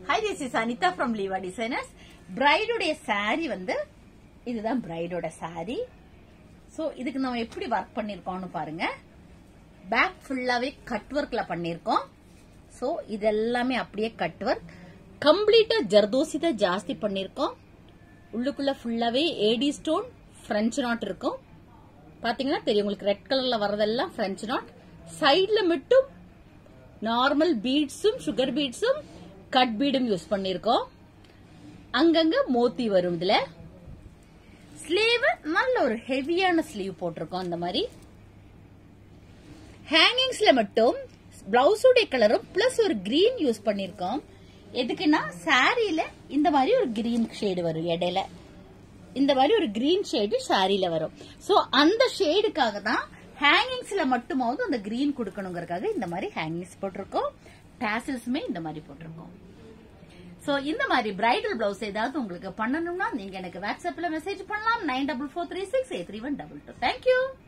hi this is Anitha from Leeva designers பிரைடுடைய saree வந்து இதுதான் பிரைடோட saree சோ இதுக்கு நம்ம எப்படி ஒர்க் பண்ணிருக்கோம்னு பாருங்க பேக் ஃபுல்லாவே கட் ஒர்க்ல பண்ணிருக்கோம் சோ இது எல்லாமே அப்படியே கட் ஒர்க் கம்ப்ளீட்டா ஜர்தோசி தான் ஜாஸ்தி பண்ணிருக்கோம் உள்ளுக்குள்ள ஃபுல்லாவே ஏடி ஸ்டோன் பிரெஞ்சு நாட் இருக்கும் பாத்தீங்கன்னா தெரியும் உங்களுக்கு ரெட் கலர்ல வரதெல்லாம் பிரெஞ்சு நாட் சைடுல மட்டும் நார்மல் பீட்ஸும் சுகர் பீட்ஸும் கட் பீடும் யூஸ் பண்ணிருக்கோம் அங்கங்க மோத்தி வரும் இதுல ஸ்லீவ் நல்ல ஒரு ஹெவியான ஸ்லீவ் போட்டிருக்கோம் இந்த மாதிரி ஹேங்கிங்ஸ்ல மட்டும் பிளவுஸோட கலரும் பிளஸ் ஒரு கிரீன் யூஸ் பண்ணிருக்கோம் எதுக்குன்னா சாரியில இந்த மாதிரி ஒரு கிரீன் ஷேடு வரும் இடையில இந்த மாதிரி ஒரு கிரீன் ஷேடு சாரியில வரும் சோ அந்த ஷேடுக்காக தான் ஹேங்கிங்ஸ்ல மட்டுமாவது அந்த கிரீன் கொடுக்கணுங்கிறதுக்காக இந்த மாதிரி ஹேங்கிங்ஸ் போட்டிருக்கோம் டாசல்ஸுமே இந்த மாதிரி போட்டிருக்கோம் சோ இந்த மாதிரி பிரைடல் பிளவுஸ் ஏதாவது உங்களுக்கு பண்ணணும்னா நீங்க எனக்கு வாட்ஸ்அப்ல மெசேஜ் பண்ணலாம் nine double four three six eight three one double two thank you